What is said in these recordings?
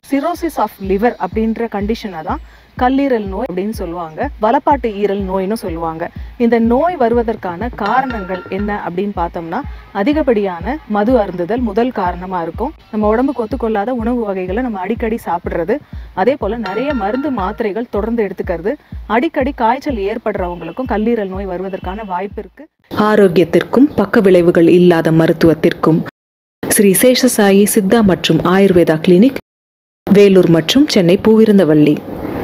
cirrhosis of liver அப்படின்ற கண்டிஷனை தான் கல்லீரல் நோய் அப்படின்னு சொல்லுவாங்க வலப்பாட்டு ஈரல் நோய்னு சொல்லுவாங்க இந்த நோய் வருவதற்கான காரணங்கள் என்ன அப்படின்னு பார்த்தோம்னா அதிகப்படியான மது அருந்துதல் முதல் காரணமா இருக்கும் நம்ம உடம்புக்கு ஒத்துக்கொள்ளாத உணவு வகைகளை நம்ம அடிக்கடி சாப்பிடுறது அதே போல நிறைய மருந்து மாத்திரைகள் தொடர்ந்து எடுத்துக்கிறது அடிக்கடி காய்ச்சல் ஏற்படுறவங்களுக்கும் கல்லீரல் நோய் வருவதற்கான வாய்ப்பு இருக்கு ஆரோக்கியத்திற்கும் பக்க விளைவுகள் இல்லாத மருத்துவத்திற்கும் ஸ்ரீ சேஷசாயி சித்தா மற்றும் ஆயுர்வேதா கிளினிக் வேலூர் மற்றும் சென்னை பூவிருந்தவள்ளி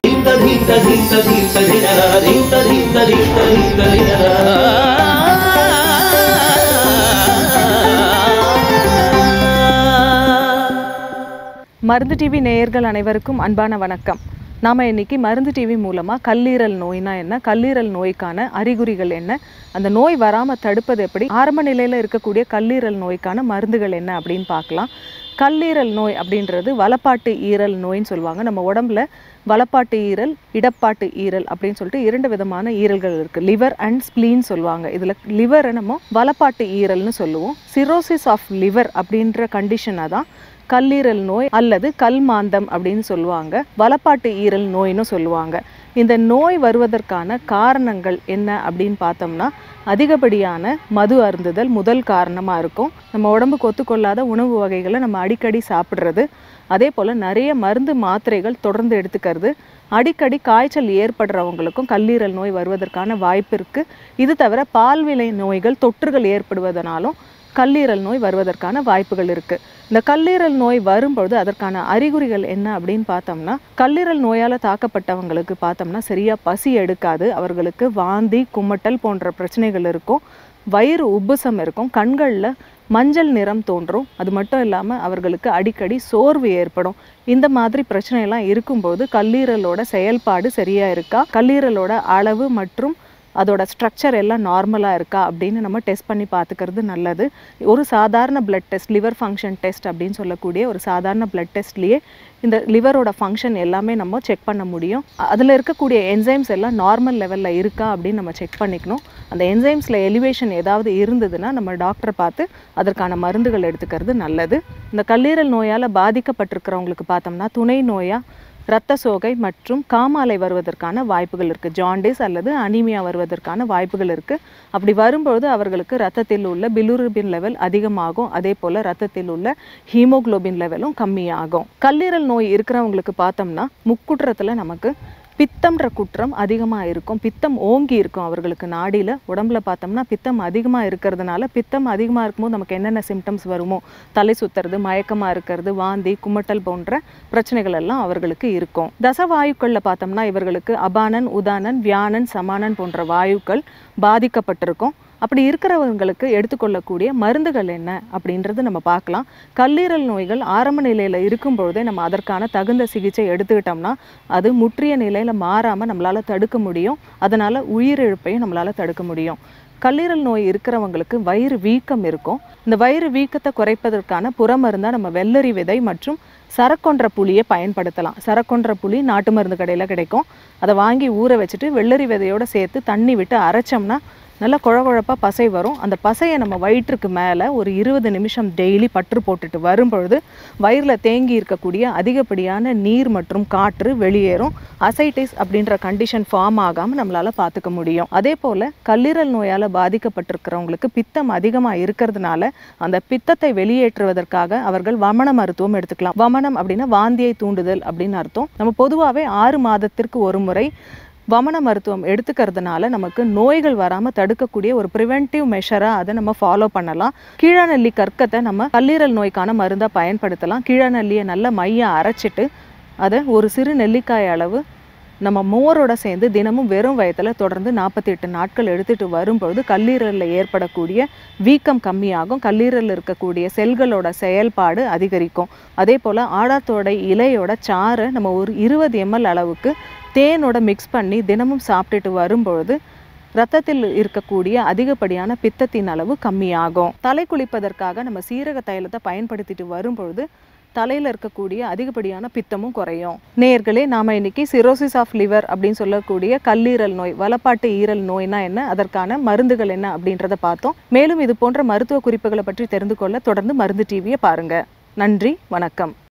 மருந்து டிவி நேயர்கள் அனைவருக்கும் அன்பான வணக்கம் நாம இன்னைக்கு மருந்து டிவி மூலமா கல்லீரல் நோய்னா என்ன கல்லீரல் நோய்க்கான அறிகுறிகள் என்ன அந்த நோய் வராம தடுப்பது எப்படி ஆரம்ப நிலையில இருக்கக்கூடிய கல்லீரல் நோய்க்கான மருந்துகள் என்ன அப்படின்னு பார்க்கலாம் கல்லீரல் நோய் அப்படின்றது வலப்பாட்டு ஈரல் நோய்னு சொல்லுவாங்க நம்ம உடம்புல வலப்பாட்டு ஈரல் இடப்பாட்டு ஈரல் அப்படின்னு சொல்லிட்டு இரண்டு விதமான ஈரல்கள் இருக்கு லிவர் அண்ட் ஸ்ப்ளீன் சொல்லுவாங்க இதுல லிவரை நம்ம வலப்பாட்டு ஈரல்னு சொல்லுவோம் சிரோசிஸ் ஆஃப் லிவர் அப்படின்ற கண்டிஷனை தான் கல்லீரல் நோய் அல்லது கல்மாந்தம் அப்படின்னு சொல்லுவாங்க வலப்பாட்டு ஈரல் நோய்னு சொல்லுவாங்க இந்த நோய் வருவதற்கான காரணங்கள் என்ன அப்படின்னு பார்த்தோம்னா அதிகப்படியான மது அருந்துதல் முதல் காரணமாக இருக்கும் நம்ம உடம்புக்கு ஒத்துக்கொள்ளாத உணவு வகைகளை நம்ம அடிக்கடி சாப்பிட்றது அதே போல் நிறைய மருந்து மாத்திரைகள் தொடர்ந்து எடுத்துக்கிறது அடிக்கடி காய்ச்சல் ஏற்படுறவங்களுக்கும் கல்லீரல் நோய் வருவதற்கான வாய்ப்பு இருக்குது இது தவிர பால்விலை நோய்கள் தொற்றுகள் ஏற்படுவதனாலும் கல்லீரல் நோய் வருவதற்கான வாய்ப்புகள் இருக்கு இந்த கல்லீரல் நோய் வரும்பொழுது அதற்கான அறிகுறிகள் என்ன அப்படின்னு பார்த்தோம்னா கல்லீரல் நோயால தாக்கப்பட்டவங்களுக்கு பார்த்தோம்னா சரியா பசி எடுக்காது அவர்களுக்கு வாந்தி குமட்டல் போன்ற பிரச்சனைகள் இருக்கும் வயிறு உப்புசம் இருக்கும் கண்களில் மஞ்சள் நிறம் தோன்றும் அது மட்டும் இல்லாமல் அவர்களுக்கு அடிக்கடி சோர்வு ஏற்படும் இந்த மாதிரி பிரச்சனையெல்லாம் இருக்கும்போது கல்லீரலோட செயல்பாடு சரியா இருக்கா கல்லீரலோட அளவு மற்றும் அதோட ஸ்ட்ரக்சர் எல்லாம் நார்மலாக இருக்கா அப்படின்னு நம்ம டெஸ்ட் பண்ணி பார்த்துக்கிறது நல்லது ஒரு சாதாரண blood test liver function test அப்படின்னு சொல்லக்கூடிய ஒரு சாதாரண பிளட் டெஸ்ட்லேயே இந்த லிவரோட ஃபங்க்ஷன் எல்லாமே நம்ம செக் பண்ண முடியும் அதில் இருக்கக்கூடிய என்சைம்ஸ் எல்லாம் நார்மல் லெவலில் இருக்கா அப்படின்னு நம்ம செக் பண்ணிக்கணும் அந்த என்சைம்ஸில் எலிவேஷன் ஏதாவது இருந்ததுன்னா நம்ம டாக்டரை பார்த்து அதற்கான மருந்துகள் எடுத்துக்கிறது நல்லது இந்த கல்லீரல் நோயால் பாதிக்கப்பட்டிருக்கிறவங்களுக்கு பார்த்தோம்னா துணை நோயாக இரத்த சோகை மற்றும் காமாலை வருவதற்கான வாய்ப்புகள் இருக்குது ஜாண்டிஸ் அல்லது அனீமியா வருவதற்கான வாய்ப்புகள் இருக்குது அப்படி வரும்பொழுது அவர்களுக்கு ரத்தத்தில் உள்ள பிலுருபின் லெவல் அதிகமாகும் அதே போல் ரத்தத்தில் உள்ள ஹீமோகுளோபின் லெவலும் கம்மியாகும் கல்லீரல் நோய் இருக்கிறவங்களுக்கு பார்த்தோம்னா முக்குற்றத்தில் நமக்கு பித்தம்ன்ற குற்றம் அதிகமாக இருக்கும் பித்தம் ஓங்கி இருக்கும் அவர்களுக்கு நாடியில் உடம்புல பார்த்தோம்னா பித்தம் அதிகமாக இருக்கிறதுனால பித்தம் அதிகமாக இருக்கும்போது நமக்கு என்னென்ன சிம்டம்ஸ் வருமோ தலை சுத்துறது மயக்கமாக இருக்கிறது வாந்தி குமட்டல் போன்ற பிரச்சனைகள் எல்லாம் அவர்களுக்கு இருக்கும் தசவாயுக்களில் பார்த்தோம்னா இவர்களுக்கு அபானன் உதானன் வியானன் சமானன் போன்ற வாயுக்கள் பாதிக்கப்பட்டிருக்கும் அப்படி இருக்கிறவங்களுக்கு எடுத்துக்கொள்ளக்கூடிய மருந்துகள் என்ன அப்படின்றது நம்ம பார்க்கலாம் கல்லீரல் நோய்கள் ஆரம்ப நிலையில் இருக்கும் பொழுதே நம்ம அதற்கான தகுந்த சிகிச்சை எடுத்துக்கிட்டோம்னா அது முற்றிய நிலையில் மாறாமல் நம்மளால் தடுக்க முடியும் அதனால் உயிரிழப்பையும் நம்மளால் தடுக்க முடியும் கல்லீரல் நோய் இருக்கிறவங்களுக்கு வயிறு வீக்கம் இருக்கும் இந்த வயிறு வீக்கத்தை குறைப்பதற்கான புறமருந்தாக நம்ம வெள்ளரி விதை மற்றும் சரக்கொன்ற புளியை பயன்படுத்தலாம் சரக்கொன்ற புளி நாட்டு மருந்து கடையில் கிடைக்கும் அதை வாங்கி ஊற வச்சுட்டு வெள்ளரி விதையோட சேர்த்து தண்ணி விட்டு அரைச்சோம்னா நல்லா குழகுழப்பாக பசை வரும் அந்த பசையை நம்ம வயிற்றுக்கு மேலே ஒரு இருபது நிமிஷம் டெய்லி பற்று போட்டுட்டு வரும்பொழுது வயிறில் தேங்கி இருக்கக்கூடிய அதிகப்படியான நீர் மற்றும் காற்று வெளியேறும் அசைட்டிஸ் அப்படின்ற கண்டிஷன் ஃபார்ம் ஆகாமல் நம்மளால் பார்த்துக்க முடியும் அதே போல் கல்லீரல் நோயால் பாதிக்கப்பட்டிருக்கிறவங்களுக்கு பித்தம் அதிகமாக இருக்கிறதுனால அந்த பித்தத்தை வெளியேற்றுவதற்காக அவர்கள் வமன மருத்துவம் எடுத்துக்கலாம் வமனம் அப்படின்னா வாந்தியை தூண்டுதல் அப்படின்னு அர்த்தம் நம்ம பொதுவாகவே ஆறு மாதத்திற்கு ஒரு முறை வமன மருத்துவம் எடுத்துக்கிறதுனால நமக்கு நோய்கள் வராமல் தடுக்கக்கூடிய ஒரு ப்ரிவென்டிவ் மெஷராக அதை நம்ம ஃபாலோ பண்ணலாம் கீழநெல்லி கற்கத்தை நம்ம கல்லீரல் நோய்க்கான மருந்தாக பயன்படுத்தலாம் கீழநெல்லியை நல்லா மையம் அரைச்சிட்டு அதை ஒரு சிறு நெல்லிக்காய் அளவு நம்ம மோரோட சேர்ந்து தினமும் வெறும் வயத்தில் தொடர்ந்து நாற்பத்தி எட்டு நாட்கள் எடுத்துகிட்டு வரும்பொழுது கல்லீரலில் ஏற்படக்கூடிய வீக்கம் கம்மியாகும் கல்லீரலில் இருக்கக்கூடிய செல்களோட செயல்பாடு அதிகரிக்கும் அதே போல் ஆடாத்தோடை இலையோட சாறை நம்ம ஒரு இருபது எம்எல் அளவுக்கு தேனோட மிக்ஸ் பண்ணி தினமும் சாப்பிட்டுட்டு வரும்பொழுது ரத்தத்தில் இருக்கக்கூடிய அதிகப்படியான பித்தத்தின் அளவு கம்மியாகும் தலை குளிப்பதற்காக நம்ம சீரக தைலத்தை பயன்படுத்திட்டு வரும்பொழுது தலையில் இருக்கக்கூடிய அதிகப்படியான பித்தமும் குறையும் நேர்களே நாம இன்னைக்கு சிரோசிஸ் ஆஃப் லிவர் அப்படின்னு சொல்லக்கூடிய கல்லீரல் நோய் வலப்பாட்டு ஈரல் நோய்னா என்ன அதற்கான மருந்துகள் என்ன அப்படின்றத பார்த்தோம் மேலும் இது போன்ற மருத்துவ குறிப்புகளை பற்றி தெரிந்து கொள்ள தொடர்ந்து மருந்து டிவியை பாருங்க நன்றி வணக்கம்